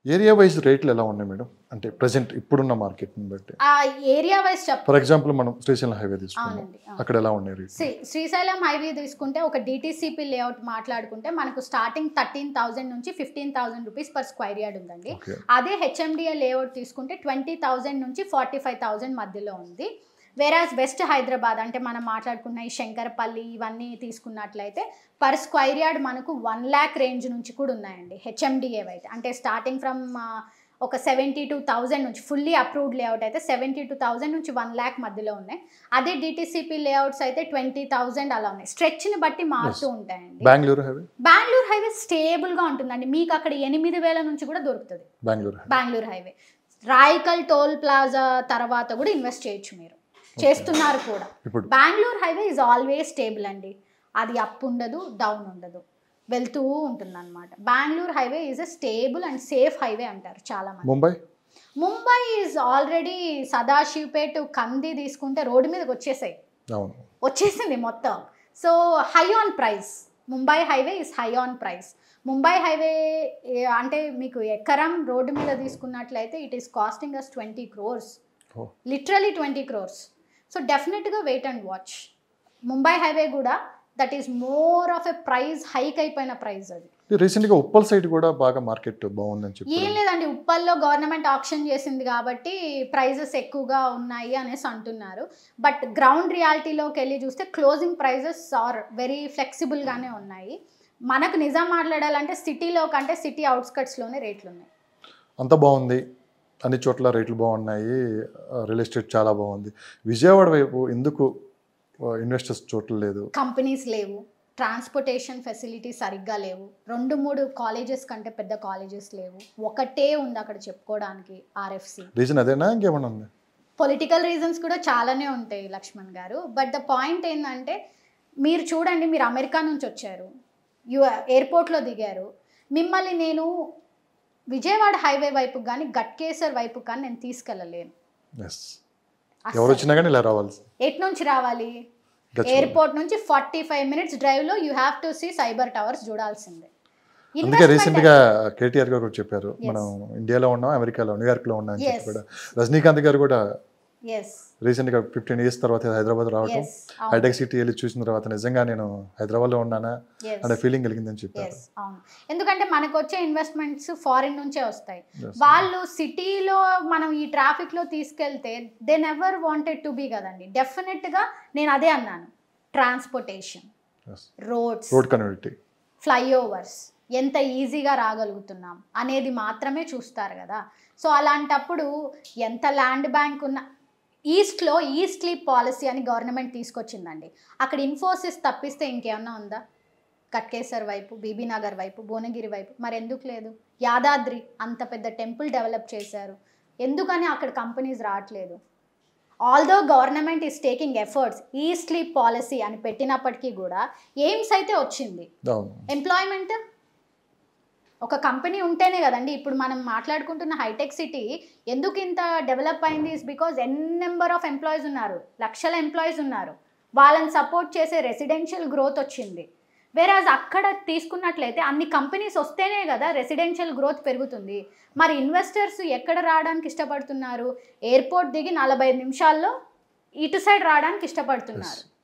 Area wise రేట్లు ఎలా ఉన్నాయి మేడం అంటే ప్రజెంట్ ఇప్పుడున్న మార్కెట్ని బట్టి ఆ ఏరియా వైజ్ చెప్ ఫర్ ఎగ్జాంపుల్ మనం శ్రీశైలం హైవే తీసుకున్నాం అవునండి అవును. అక్కడ ఎలా ఉన్నాయి రేట్లు శ్రీ శ్రీశైలం హైవే తీసుకుంటే ఒక డిటీసీపీ లేఅవుట్ మాట్లాడుకుంటే మనకు స్టార్టింగ్ థర్టీన్ థౌసండ్ నుంచి fifteen thousand rupees per square yard ఉందండి ఓకే అదే హెచ్ఎండిఏ లేఅవుట్ తీసుకుంటే ట్వంటీ థౌజండ్ నుంచి ఫార్టీ ఫైవ్ థౌజండ్ మధ్యలో ఉంది వేరాజ్ వెస్ట్ హైదరాబాద్ అంటే మనం మాట్లాడుకున్న ఈ శంకరపల్లి ఇవన్నీ తీసుకున్నట్లయితే పర్ స్క్వైర్ యార్డ్ మనకు వన్ ల్యాక్ రేంజ్ నుంచి కూడా ఉన్నాయండి హెచ్ఎండిఏ అయితే అంటే స్టార్టింగ్ ఫ్రమ్ ఒక సెవెంటీ టూ థౌజండ్ నుంచి ఫుల్లీ అప్రూవ్డ్ లేఅవుట్ అయితే సెవెంటీ టూ థౌజండ్ నుంచి వన్ ల్యాక్ మధ్యలో ఉన్నాయి అదే డిటీసీపీ లేఅవుట్స్ అయితే ట్వంటీ థౌజండ్ అలా ఉన్నాయి స్ట్రెచ్ని బట్టి మారుతూ ఉంటాయండి బెంగళూరు హైవే బెంగళూరు హైవే స్టేబుల్గా ఉంటుందండి మీకు అక్కడ ఎనిమిది వేల నుంచి కూడా దొరుకుతుంది Bengaluru highway Bengaluru highway Rayakal toll plaza తర్వాత కూడా ఇన్వెస్ట్ చేయొచ్చు మీరు చేస్తున్నారు కూడా ఇప్పుడు Bengaluru highway is always stable అండి అది అప్ ఉండదు డౌన్ ఉండదు వెళ్తూ ఉంటుంది అనమాట Bengaluru highway is a stable and safe highway అంటారు చాలా మంది ముంబై ముంబై ఈజ్ ఆల్రెడీ సదాశివపేట కంది తీసుకుంటే రోడ్డు మీదకి వచ్చేసాయి అవును వచ్చేసింది మొత్తం so high on price Mumbai highway is high on price Mumbai highway ఏ- అంటే మీకు ఎకరం రోడ్డు మీద తీసుకున్నట్లయితే it is costing as twenty crores oh literally twenty crores so డెఫినెట్గా wait and watch Mumbai highway కూడా that is more of a price hike అయిపోయిన price అది రీసెంట్గా ఉప్పల్ సైడ్ కూడా బాగా మార్కెట్ బాగుందని చెప్పి ఏం లేదండి ఉప్పల్లో గవర్నమెంట్ ఆప్షన్ చేసింది కాబట్టి ప్రైజెస్ ఎక్కువగా ఉన్నాయి అనేసి అంటున్నారు బట్ గ్రౌండ్ రియాలిటీలోకి వెళ్ళి చూస్తే క్లోజింగ్ ప్రైజెస్ ఆర్ వెరీ ఫ్లెక్సిబుల్గానే ఉన్నాయి మనకు నిజం మాట్లాడాలంటే సిటీలో కంటే సిటీ అవుట్స్కట్స్లోనే రేట్లు ఉన్నాయి అంత బాగుంది అన్ని చోట్ల రేట్లు బాగున్నాయి రియల్ ఎస్టేట్ చాలా బాగుంది విజయవాడ వైపు ఎందుకు ఇన్వెస్టర్స్ చోట్ల లేదు కంపెనీస్ లేవు ట్రాన్స్పోర్టేషన్ ఫెసిలిటీ సరిగ్గా లేవు రెండు మూడు కాలేజెస్ కంటే పెద్ద కాలేజెస్ లేవు ఒకటే ఉంది అక్కడ చెప్పుకోవడానికి ఆర్ఎఫ్సి రీజన్ అదేనా ఇంకేమన్నా ఉంది పొలిటికల్ రీజన్స్ కూడా చాలానే ఉంటాయి లక్ష్మణ్ గారు బట్ ద పాయింట్ ఏంటంటే మీరు చూడండి మీరు అమెరికా నుంచి వచ్చారు యు ఎయిర్పోర్ట్లో దిగారు మిమ్మల్ని నేను విజయవాడ హైవే వైపు కానీ గట్కేసర్ వైపు కానీ నేను తీసుకెళ్ళలేను ఎస్ అస్సలు. ఎవరు వచ్చినా కానీ ఇలా రావాల్సి ఎటు నుంచి రావాలి గచ్చిబౌలి. ఎయిర్పోర్ట్ నుంచి ఫార్టీ ఫైవ్ మినిట్స్ డ్రైవ్లో you have to see cyber towers చూడాల్సిందే అందుకే Investment రీసెంట్ గా కేటీఆర్ గారు కూడా చెప్పారు మనం ఇండియాలో ఉన్నాం అమెరికాలో న్యూయార్క్ లో ఉన్నాం అని చెప్పి Yes. కూడా రజనీకాంత్ గారు కూడా ఎస్ రీసెంట్ గా ఫిఫ్టీన్ ఇయర్స్ తర్వాత హైదరాబాద్ రావటం ఎస్ అవును హైటెక్ సిటీ వెళ్ళి చూసిన తర్వాత నిజంగా నేను హైదరాబాద్ లో ఉన్నానా ఎస్ అనే ఫీలింగ్ కలిగిందని చెప్పారు ఎస్ అవును ఎందుకంటే మనకు వచ్చే ఇన్వెస్ట్మెంట్స్ ఫారిన్ నుంచే వస్తాయి Yes. వాళ్ళు సిటీలో మనం ఈ ట్రాఫిక్లో తీసుకెళ్తే they never wanted to be కదండి డెఫినెట్గా నేను అదే అన్నాను transportation roads road connectivity flyovers ఎంత ఈజీగా రాగలుగుతున్నాం అనేది మాత్రమే చూస్తారు కదా సో అలాంటప్పుడు ఎంత ల్యాండ్ బ్యాంక్ ఉన్న ఈస్ట్లో ఈస్ట్ లీప్ పాలసీ అని గవర్నమెంట్ తీసుకొచ్చిందండి అక్కడ ఇన్ఫోసిస్ తప్పిస్తే ఇంకేమన్నా ఉందా కట్కేసర్ వైపు బీబీ నగర్ వైపు భువనగిరి వైపు మరి ఎందుకు లేదు యాదాద్రి అంత పెద్ద టెంపుల్ డెవలప్ చేశారు ఎందుకని అక్కడ కంపెనీస్ రావట్లేదు although government is taking efforts east leap policy అని పెట్టినప్పటికీ కూడా ఎయిమ్స్ అయితే వచ్చింది అవును ఎంప్లాయ్మెంట్ ఒక కంపెనీ ఉంటేనే కదండి ఇప్పుడు మనం మాట్లాడుకుంటున్న హైటెక్ సిటీ ఎందుకు ఇంత డెవలప్ అయింది is because n number of employees ఉన్నారు లక్షల ఎంప్లాయీస్ ఉన్నారు వాళ్ళని సపోర్ట్ చేసే రెసిడెన్షియల్ గ్రోత్ వచ్చింది వేరాజ్ అక్కడ తీసుకున్నట్లయితే అన్ని కంపెనీస్ వస్తేనే కదా రెసిడెన్షియల్ గ్రోత్ పెరుగుతుంది మరి ఇన్వెస్టర్స్ ఎక్కడ రావడానికి ఇష్టపడుతున్నారు ఎయిర్పోర్ట్ దిగి నలభై నిమిషాల్లో ఇటు సైడ్ రావడానికి ఇష్టపడుతున్నారు